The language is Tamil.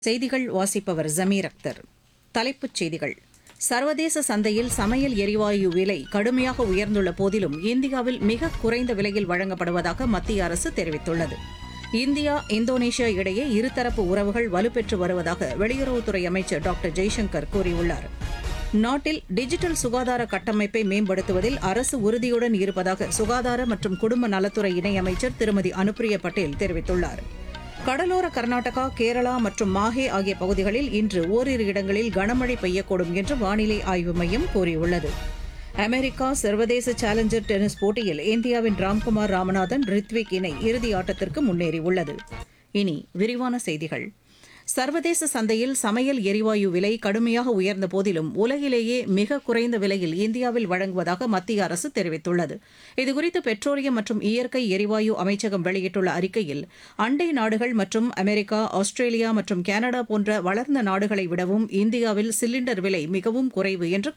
செய்திகள் வாசிப்பவர் ஜமீர் அக்தர் தலைப்புச் செய்திகள் சர்வதேச சந்தையில் சமையல் எரிவாயு விலை கடுமையாக உயர்ந்துள்ள போதிலும் இந்தியாவில் மிக குறைந்த விலையில் வழங்கப்படுவதாக மத்திய அரசு தெரிவித்துள்ளது இந்தியா இந்தோனேஷியா இடையே இருதரப்பு உறவுகள் வலுப்பெற்று வருவதாக வெளியுறவுத்துறை அமைச்சர் டாக்டர் ஜெய்சங்கர் கூறியுள்ளார் நாட்டில் டிஜிட்டல் சுகாதார கட்டமைப்பை மேம்படுத்துவதில் அரசு உறுதியுடன் இருப்பதாக சுகாதார மற்றும் குடும்ப நலத்துறை இணையமைச்சர் திருமதி அனுப்பிரியா பட்டேல் தெரிவித்துள்ளார் கடலோர கர்நாடகா கேரளா மற்றும் மாஹே ஆகிய பகுதிகளில் இன்று ஓரிரு இடங்களில் கனமழை பெய்யக்கூடும் என்று வானிலை ஆய்வு மையம் கூறியுள்ளது அமெரிக்கா சர்வதேச சேலஞ்சர் டென்னிஸ் போட்டியில் இந்தியாவின் ராம்குமார் ராமநாதன் ரித்விக் இணை இறுதி ஆட்டத்திற்கு முன்னேறியுள்ளது இனி விரிவான செய்திகள் சர்வதேச சந்தையில் சமையல் எரிவாயு விலை கடுமையாக உயர்ந்த போதிலும் உலகிலேயே மிக குறைந்த விலையில் இந்தியாவில் வழங்குவதாக மத்திய அரசு தெரிவித்துள்ளது இதுகுறித்து பெட்ரோலியம் மற்றும் இயற்கை எரிவாயு அமைச்சகம் வெளியிட்டுள்ள அறிக்கையில் அண்டை நாடுகள் மற்றும் அமெரிக்கா ஆஸ்திரேலியா மற்றும் கனடா போன்ற வளர்ந்த நாடுகளை விடவும் இந்தியாவில் சிலிண்டர் விலை மிகவும் குறைவு என்று